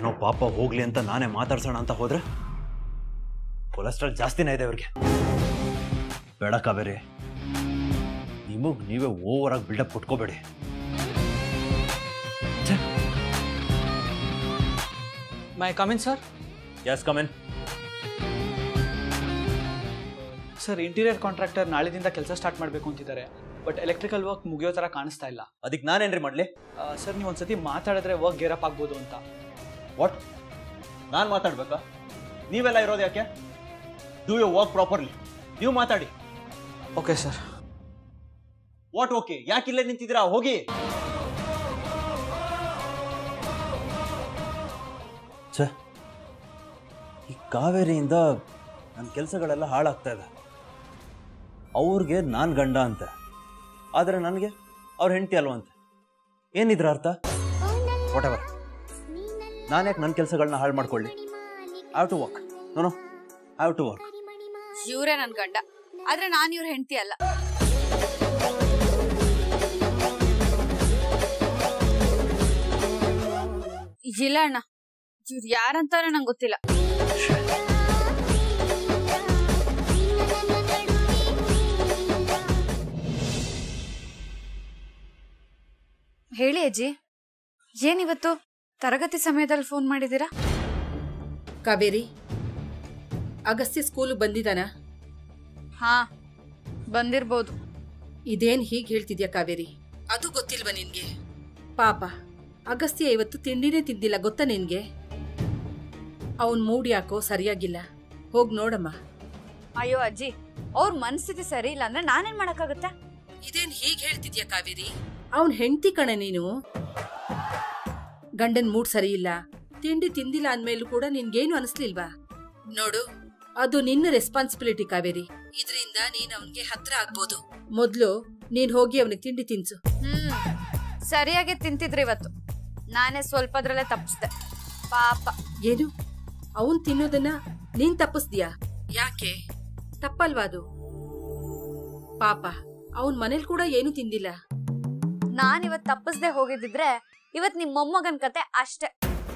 ಏನೋ ಪಾಪ ಹೋಗ್ಲಿ ಅಂತ ನಾನೇ ಮಾತಾಡ್ಸೋಣ ಅಂತ ಹೋದ್ರೆ ಕೊಲೆಸ್ಟ್ರಾಲ್ ಜಾಸ್ತಿನೇ ಇದೆ ಇವ್ರಿಗೆ ಬೇಡ ಕಾವೇರಿ ನಿಮಗ್ ನೀವೇ ಓವರ್ ಆಗಿ ಬಿಲ್ಡಪ್ ಕೊಟ್ಕೋಬೇಡಿ may I come in sir yes come in sir interior contractor ನಾಳೆದಿಂದ ಕೆಲಸ ಸ್ಟಾರ್ಟ್ ಮಾಡಬೇಕು ಅಂತಿದ್ದಾರೆ ಬಟ್ ಎಲೆಕ್ಟ್ರಿಕಲ್ ವರ್ಕ್ ಮುಗಿಯೋ ಥರ ಕಾಣಿಸ್ತಾ ಇಲ್ಲ ಅದಕ್ಕೆ ನಾನೇನ್ರಿ ಮಾಡ್ಲಿ ಸರ್ ನೀವು ಒಂದ್ಸತಿ ಮಾತಾಡಿದ್ರೆ ವರ್ಕ್ ಗೇರಪ್ ಆಗ್ಬೋದು ಅಂತ ವಾಟ್ ನಾನು ಮಾತಾಡ್ಬೇಕಾ ನೀವೆಲ್ಲ ಇರೋದು ಯಾಕೆ ಡೂ ಯು ವರ್ಕ್ ಪ್ರಾಪರ್ಲಿ ನೀವು ಮಾತಾಡಿ ಓಕೆ ಸರ್ ವಾಟ್ ಓಕೆ ಯಾಕೆ ಇಲ್ಲೇ ನಿಂತಿದ್ದೀರಾ ಹೋಗಿ ಛೇ ಈ ಕಾವೇರಿಯಿಂದ ನನ್ನ ಕೆಲಸಗಳೆಲ್ಲ ಹಾಳಾಗ್ತಾ ಇದೆ ಅವ್ರಿಗೆ ನಾನು ಗಂಡ ಅಂತೆ ಆದರೆ ನನಗೆ ಅವ್ರ ಹೆಂಡತಿ ಅಲ್ವಂತೆ ಏನಿದ್ರ ಅರ್ಥ ವಾಟ್ ಎವರ್ ನಾನು ಯಾಕೆ ನನ್ನ ಕೆಲಸಗಳನ್ನ ಹಾಳು ಮಾಡ್ಕೊಳ್ಳಿ ಹ್ಯಾವ್ ಟು ವರ್ಕ್ ನೋನು ಹ್ಯಾವ್ ಟು ವರ್ಕ್ ಇವ್ರೇ ನನ್ ಗಂಡ ಆದ್ರೆ ನಾನ್ ಇವ್ರ ಹೆಂಡತಿ ಅಲ್ಲ ಇಲ್ಲ ಅಣ್ಣ ಇವ್ರು ಯಾರಂತಾನೆ ನಂಗೆ ಗೊತ್ತಿಲ್ಲ ಹೇಳಿ ಅಜ್ಜಿ ಏನಿವತ್ತು ತರಗತಿ ಸಮಯದಲ್ಲಿ ಫೋನ್ ಮಾಡಿದ್ದೀರಾ ಕಾವೇರಿ ಅಗಸ್ತ್ಯ ಸ್ಕೂಲ್ ಬಂದಿದಾನ ಹಾ ಬಂದಿರ್ಬೋದು ಇದೇನ್ ಹೀಗ್ ಹೇಳ್ತಿದ್ಯಾ ಕಾವೇರಿ ಅದು ಗೊತ್ತಿಲ್ವಾ ನಿನ್ಗೆ ಪಾಪ ಅಗಸ್ತ್ಯ ಇವತ್ತು ತಿಂಡಿನೇ ತಿಂದಿಲ್ಲ ಗೊತ್ತಾ ನಿನ್ಗೆ ಅವನ್ ಮೂಡ್ ಯಾಕೋ ಸರಿಯಾಗಿಲ್ಲ ಹೋಗ್ ನೋಡಮ್ಮ ಅಯ್ಯೋ ಅಜ್ಜಿ ಅವ್ರ ಮನಸ್ಥಿತಿ ಸರಿ ಇಲ್ಲ ಅಂದ್ರೆ ನಾನೇನ್ ಮಾಡಕ್ಕಾಗತ್ತೆ ಇದೇನ್ ಹೀಗ್ ಹೇಳ್ತಿದ್ಯಾ ಕಾವೇರಿ ಅವನ್ ಹೆಂಡತಿ ಕಣೆ ನೀನು ಗಂಡನ್ ಮೂಡ್ ಸರಿ ಇಲ್ಲ ತಿಂಡಿ ತಿಂದಿಲ್ಲ ಅಂದ್ಮೇಲೂ ಕೂಡ ನಿನ್ಗೇನು ಅನಿಸ್ಲಿಲ್ವಾ ನೋಡು ಅದು ನಿನ್ನ ರೆಸ್ಪಾನ್ಸಿಬಿಲಿಟಿ ಕಾವೇರಿ ಇದರಿಂದ ನೀನ್ ಅವನ್ಗೆ ಹತ್ರ ಆಗ್ಬೋದು ಮೊದ್ಲು ನೀನ್ ಹೋಗಿ ಅವನಿಗೆ ತಿಂಡಿ ತಿನ್ಸು ಹ್ಮ್ ಸರಿಯಾಗಿ ತಿಂತಿದ್ರಿ ಇವತ್ತು ನಾನೇ ಸ್ವಲ್ಪದ್ರಲ್ಲೇ ತಪ್ಪಿಸ್ದೆ ಪಾಪ ಏನು ಅವನ್ ತಿನ್ನೋದನ್ನ ನೀನ್ ತಪ್ಪಿಸ್ದ್ಯಾ ಯಾಕೆ ತಪ್ಪಲ್ವಾ ಅದು ಪಾಪ ಅವನ್ ಮನೇಲಿ ಕೂಡ ಏನು ತಿಂದಿಲ್ಲ ನಾನ್ ಇವತ್ ತಪ್ಪಿಸ್ದೆ ಹೋಗಿದ್ದಿದ್ರೆ ಇವತ್ ನಿಮ್ ಮೊಮ್ಮಗನ್ ಕತೆ ಅಷ್ಟೇ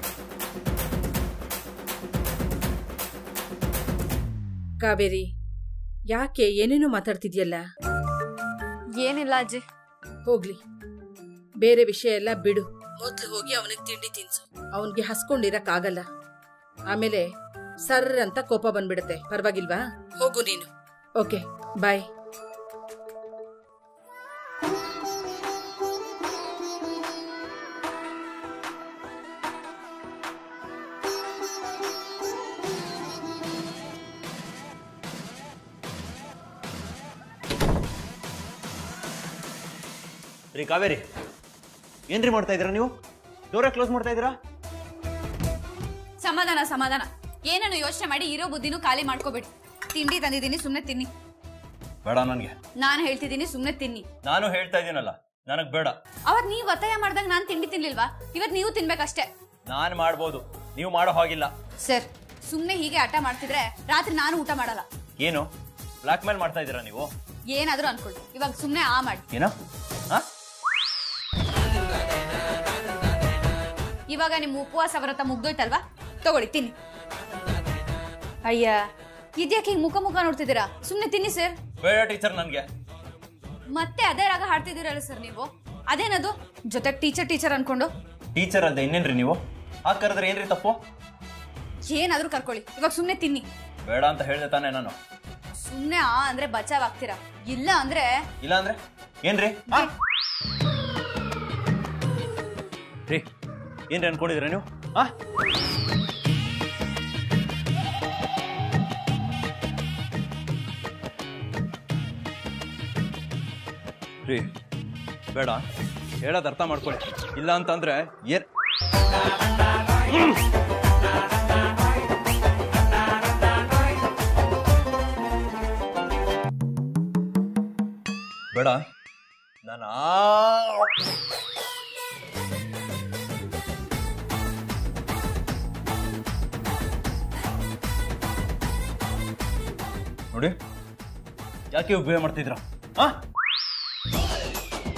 ಕಾವೇರಿ ಯಾಕೆ ಏನೇನೋ ಮಾತಾಡ್ತಿದ್ಯಲ್ಲ ಏನಿಲ್ಲ ಅಜ್ಜಿ ಹೋಗ್ಲಿ ಬೇರೆ ವಿಷಯ ಎಲ್ಲ ಬಿಡು ಮೊದ್ಲು ಹೋಗಿ ಅವನಿಗೆ ತಿಂಡಿ ತಿನ್ಸು ಅವನ್ಗೆ ಹಸ್ಕೊಂಡಿರಕ್ ಆಗಲ್ಲ ಆಮೇಲೆ ಸರ್ರ ಅಂತ ಕೋಪ ಬಂದ್ಬಿಡುತ್ತೆ ಪರವಾಗಿಲ್ವಾ ಹೋಗು ನೀನು ಓಕೆ ಬಾಯ್ ರೀ ಕಾವೇರಿ ಏನ್ರಿ ಮಾಡ್ತಾ ಇದ್ದೀರಾ ನೀವು ಡೋರ ಕ್ಲೋಸ್ ಮಾಡ್ತಾ ಇದ್ದೀರಾ ಸಮಾಧಾನ ಸಮಾಧಾನ ಏನನ್ನು ಯೋಚನೆ ಮಾಡಿ ಇರೋ ಬುದ್ಧಿನೂ ಖಾಲಿ ಮಾಡ್ಕೋಬೇಡಿ ತಿಂಡಿ ತಂದಿದ್ದೀನಿ ಸುಮ್ನೆ ತಿನ್ನಿ ಬೇಡ ನನಗೆ ನಾನ್ ಹೇಳ್ತಿದ್ದೀನಿ ಸುಮ್ನೆ ತಿನ್ನಿ ನಾನು ಹೇಳ್ತಾ ಇದ್ದೀನಲ್ಲ ನನಗೆ ಬೇಡ ಅವತ್ ನೀವ್ ಒತ್ತಾಯ ಮಾಡ್ದಾಗ ನಾನ್ ತಿಂಡಿ ತಿನ್ಲಿಲ್ವಾ ಇವತ್ ನೀವು ತಿನ್ಬೇಕಷ್ಟೇ ನಾನು ಮಾಡ್ಬೋದು ನೀವು ಮಾಡೋ ಹಾಗಿಲ್ಲ ಸರ್ ಸುಮ್ನೆ ಹೀಗೆ ಆಟ ಮಾಡ್ತಿದ್ರೆ ರಾತ್ರಿ ನಾನು ಊಟ ಮಾಡಲ್ಲ ಏನು ಬ್ಲಾಕ್ ಮೇಲ್ ಮಾಡ್ತಾ ಇದ್ದೀರಾ ನೀವು ಏನಾದ್ರೂ ಅನ್ಕೊಳ್ಳಿ ಇವಾಗ ಸುಮ್ನೆ ಆ ಮಾಡಿ ಏನೋ ಹಾ ಇವಾಗ ನಿಮ್ ಉಪವಾಸ ವ್ರತ ಮುಗ್ದೋಯ್ತಲ್ವಾ ತಗೊಳ್ಳಿ ತಿನ್ನಿ ಅಯ್ಯ ಇದ್ಯಾಕೆ ಹಿಂಗ್ ಮುಖ ಮುಖ ನೋಡ್ತಿದ್ದೀರಾ ಸುಮ್ನೆ ತಿನ್ನಿ ಸರ್ ಬೇಡ ಟೀಚರ್ ನನಗೆ ಮತ್ತೆ ಅದೇ ರಾಗ ಹಾಡ್ತಿದ್ದೀರಲ್ಲ ಸರ್ ನೀವು ಅದೇನದು ಜೊತೆಗೆ ಟೀಚರ್ ಟೀಚರ್ ಅನ್ಕೊಂಡು ಟೀಚರ್ ಅಲ್ದೆ ಇನ್ನೇನ್ರಿ ನೀವು ಆ ಕರೆದ್ರೆ ಏನ್ರಿ ತಪ್ಪು ಏನಾದ್ರೂ ಕರ್ಕೊಳ್ಳಿ ಇವಾಗ ಸುಮ್ನೆ ತಿನ್ನಿ ಬೇಡ ಅಂತ ಹೇಳ್ದೆ ತಾನೇ ನಾನು ಸುಮ್ನೆ ಆ ಅಂದ್ರೆ ಬಚಾವ್ ಆಗ್ತೀರಾ ಇಲ್ಲ ಅಂದ್ರೆ ಇಲ್ಲ ಅಂದ್ರೆ ಏನ್ರಿ ಆ? ರೀ ಏನ್ರಿ ಅನ್ಕೊಂಡಿದ್ದೀರಾ ನೀವು ಆ ರೀ ಬೇಡ ಹೇಳೋದು ಅರ್ಥ ಮಾಡ್ಕೊಳ್ಳಿ ಇಲ್ಲ ಅಂತಂದ್ರೆ ಏನ್ ಬೇಡ ನಾನು ನೋಡಿ ಯಾಕೆ ಉಪಯೋಗ ಮಾಡ್ತಿದ್ರ ಆ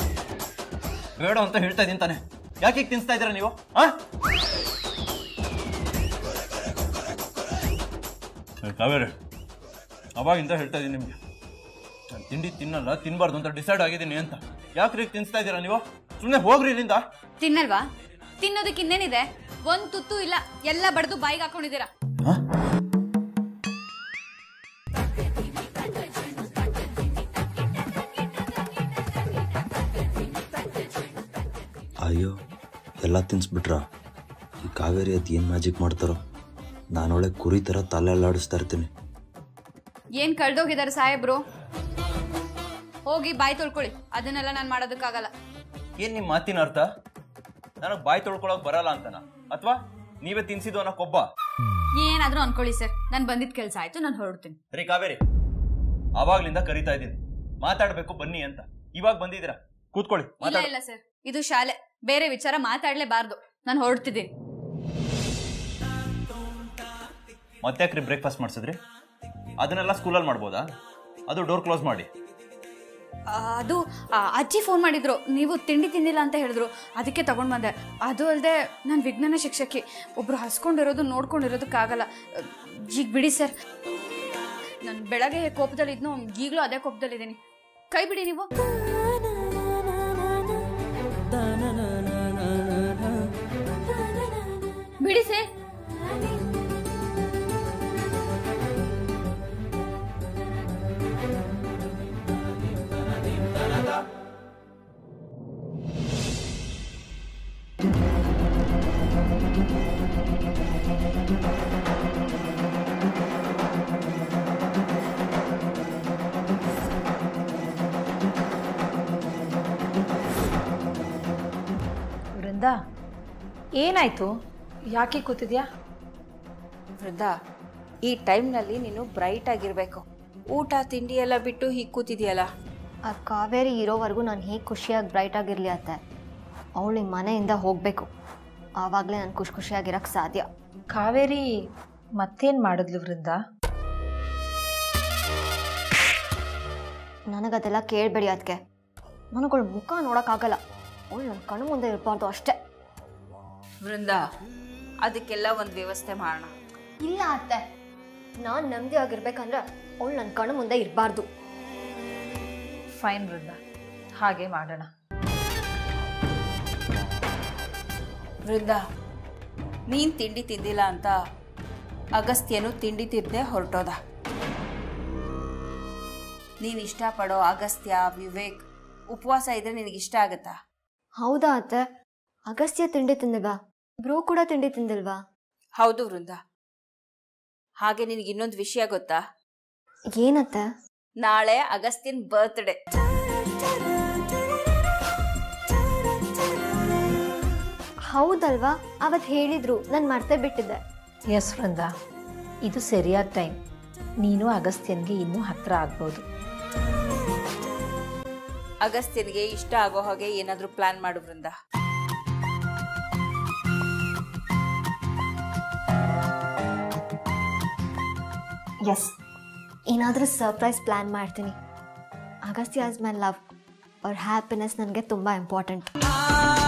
ಬೇಡ ಅಂತ ಹೇಳ್ತಾ ಇದೀನಿ ತಾನೆ ಯಾಕೆ ಹೀಗ್ ತಿನ್ಸ್ತಾ ಇದ್ದೀರಾ ನೀವು ಆ ಕಾವೇರಿ ಅವಾಗಿಂದ ಹೇಳ್ತಾ ಇದ್ದೀನಿ ನಿಮಗೆ ನಾನು ತಿಂಡಿ ತಿನ್ನಲ್ಲ ತಿನ್ನಬಾರ್ದು ಅಂತ ಡಿಸೈಡ್ ಆಗಿದ್ದೀನಿ ಅಂತ ಯಾಕ್ರಿ ತಿನ್ಸ್ತಾ ಇದ್ದೀರಾ ನೀವು ಸುಮ್ಮನೆ ಹೋಗ್ರಿ ಇಲ್ಲಿಂದ ತಿನ್ನಲ್ವಾ ತಿನ್ನೋದಕ್ಕೆ ಇನ್ನೇನಿದೆ ಒಂದ್ ತುತ್ತು ಇಲ್ಲ ಎಲ್ಲ ಬಡ್ದು ಬಾಯಿಗೆ ಹಾಕೊಂಡಿದ್ದೀರಾ ಅಯ್ಯೋ ಎಲ್ಲ ತಿನ್ಸ್ಬಿಟ್ರ ಈ ಕಾವೇರಿ ಅದು ಏನು ಮ್ಯಾಜಿಕ್ ಮಾಡ್ತಾರೋ ನಾನೊಳೆ ಕುರಿ ಥರ ತಲೆ ಅಲ್ಲಾಡಿಸ್ತಾ ಇರ್ತೀನಿ ಏನ್ ಕಳ್ದೋಗಿದ್ದಾರೆ ಸಾಹೇಬ್ರು ಹೋಗಿ ಬಾಯಿ ತೊಳ್ಕೊಳ್ಳಿ ಅದನ್ನೆಲ್ಲ ನಾನು ಮಾಡೋದಕ್ಕಾಗಲ್ಲ ಏನು ನಿಮ್ಮ ಮಾತಿನ ಅರ್ಥ ನನಗೆ ಬಾಯಿ ತೊಳ್ಕೊಳಕ್ ಬರಲ್ಲ ಅಂತನಾ ಅಥವಾ ನೀವೇ ತಿನ್ಸಿದ್ದು ಅನ್ನೋ ಕೊಬ್ಬ ಏನಾದ್ರೂ ಅನ್ಕೊಳ್ಳಿ ಸರ್ ನಾನು ಬಂದಿದ್ ಕೆಲಸ ಆಯ್ತು ನಾನು ಹೊರಡ್ತೀನಿ ರೀ ಕಾವೇರಿ ಆವಾಗ್ಲಿಂದ ಕರಿತಾ ಇದ್ದೀನಿ ಮಾತಾಡ್ಬೇಕು ಬನ್ನಿ ಅಂತ ಇವಾಗ ಬಂದಿದ್ದೀರಾ ಕೂತ್ಕೊಳ್ಳಿ ಇಲ್ಲ ಮಾತಾಡ ಇಲ್ಲ ಸರ್ ಇದು ಶಾಲೆ ಬೇರೆ ವಿಚಾರ ಮಾತಾಡ್ಲೇಬಾರ್ದು ನಾನು ಹೊರಡ್ತಿದ್ದೀನಿ ಮತ್ತೆ ಬ್ರೇಕ್ಫಾಸ್ಟ್ ಮಾಡಿಸಿದ್ರಿ ಅದನ್ನೆಲ್ಲ ಸ್ಕೂಲಲ್ಲಿ ಮಾಡ್ಬೋದಾ ಅದು ಡೋರ್ ಕ್ಲೋಸ್ ಮಾಡಿ ಆ, ಅದು ಆ, ಅಜ್ಜಿ ಫೋನ್ ಮಾಡಿದ್ರು ನೀವು ತಿಂಡಿ ತಿಂದಿಲ್ಲ ಅಂತ ಹೇಳಿದ್ರು ಅದಕ್ಕೆ ತಗೊಂಡ್ ಬಂದೆ ಅದು ಅಲ್ಲದೆ ನಾನು ವಿಜ್ಞಾನ ಶಿಕ್ಷಕಿ ಒಬ್ರು ಹಸ್ಕೊಂಡಿರೋದು ನೋಡ್ಕೊಂಡಿರೋದಕ್ಕಾಗಲ್ಲ ಅಹ್, ಈಗ ಬಿಡಿ ಸರ್ ನಾನು ಬೆಳಗ್ಗೆ ಕೋಪದಲ್ಲಿದ್ನು ಈಗಲೂ ಅದೇ ಕೋಪದಲ್ಲಿದ್ದೀನಿ ಕೈ ಬಿಡಿ ನೀವು ಬಿಡಿ ಸರ್ ವೃಂದ ಏನಾಯ್ತು ಯಾಕೆ ಕೂತಿದ್ಯಾ ವೃದ್ಧ ಈ ಟೈಮ್ನಲ್ಲಿ ನೀನು ಬ್ರೈಟ್ ಆಗಿರಬೇಕು ಊಟ ತಿಂಡಿ ಎಲ್ಲ ಬಿಟ್ಟು ಹೀಗೆ ಕೂತಿದ್ಯಲ್ಲ ಆ ಕಾವೇರಿ ಇರೋವರೆಗೂ ನಾನು ಹೇಗೆ ಖುಷಿಯಾಗಿ ಬ್ರೈಟ್ ಆಗಿರಲಿ ಅತ್ತೆ ಅವಳು ಈ ಮನೆಯಿಂದ ಹೋಗಬೇಕು ಆವಾಗಲೇ ನಾನು ಖುಷಿ ಖುಷಿಯಾಗಿರೋಕ್ಕೆ ಸಾಧ್ಯ ಕಾವೇರಿ ಮತ್ತೇನು ಮಾಡಿದ್ಲು ವೃಂದ ನನಗದೆಲ್ಲ ಕೇಳಬೇಡಿ ಅದಕ್ಕೆ ನನಗಳ ಮುಖ ನೋಡೋಕ್ಕಾಗಲ್ಲ ಅವಳು ನನ್ನ ಕಣ್ಣು ಮುಂದೆ ಇರಬಾರ್ದು ಅಷ್ಟೇ ವೃಂದ ಅದಕ್ಕೆಲ್ಲ ಒಂದು ವ್ಯವಸ್ಥೆ ಮಾಡೋಣ ಇಲ್ಲ ಅತ್ತೆ ನಾನು ನೆಮ್ಮದಿ ಆಗಿರ್ಬೇಕಂದ್ರೆ ಅವಳು ನನ್ನ ಕಣ್ಣು ಮುಂದೆ ಇರಬಾರ್ದು ಫೈನ್ ವೃಂದ ಹಾಗೆ ಮಾಡೋಣ ವೃಂದ ನೀನು ತಿಂಡಿ ತಿಂದಿಲ್ಲ ಅಂತ ಅಗಸ್ತ್ಯನು ತಿಂಡಿ ತಿಂದೆ ಹೊರಟೋದ ನೀನು ಇಷ್ಟಪಡೋ ಅಗಸ್ತ್ಯ ವಿವೇಕ್ ಉಪವಾಸ ಇದ್ರೆ ನಿನಗೆ ಇಷ್ಟ ಆಗುತ್ತಾ ಹೌದಾ ಅತ್ತೆ ಅಗಸ್ತ್ಯ ತಿಂಡಿ ತಿಂದಿಲ್ವಾ ಬ್ರೋ ಕೂಡ ತಿಂಡಿ ತಿಂದಿಲ್ವಾ ಹೌದು ವೃಂದ ಹಾಗೆ ನಿನಗೆ ಇನ್ನೊಂದು ವಿಷಯ ಗೊತ್ತಾ ಏನತ್ತೆ ನಾಳೆ ಅಗಸ್ತ್ಯನ್ ಬರ್ತ್ಡೇ ಹೌದಲ್ವಾ ಅವತ್ತು ಹೇಳಿದ್ರು ನಾನು ಮರ್ತೇ ಬಿಟ್ಟಿದ್ದೆ ಎಸ್ ವೃಂದ ಇದು ಸರಿಯಾದ ಟೈಮ್ ನೀನು ಅಗಸ್ತ್ಯನ್ಗೆ ಇನ್ನೂ ಹತ್ರ ಆಗ್ಬೋದು ಅಗಸ್ತ್ಯನ್ಗೆ ಇಷ್ಟ ಆಗೋ ಹಾಗೆ ಏನಾದರೂ ಪ್ಲಾನ್ ಮಾಡು ವೃಂದ ಎಸ್ ಏನಾದರೂ ಸರ್ಪ್ರೈಸ್ ಪ್ಲ್ಯಾನ್ ಮಾಡ್ತೀನಿ ಅಗಸ್ತ್ಯ ಆಸ್ ಮೈ ಲವ್ ಅವ್ರ ಹ್ಯಾಪಿನೆಸ್ ನನಗೆ ತುಂಬ ಇಂಪಾರ್ಟೆಂಟ್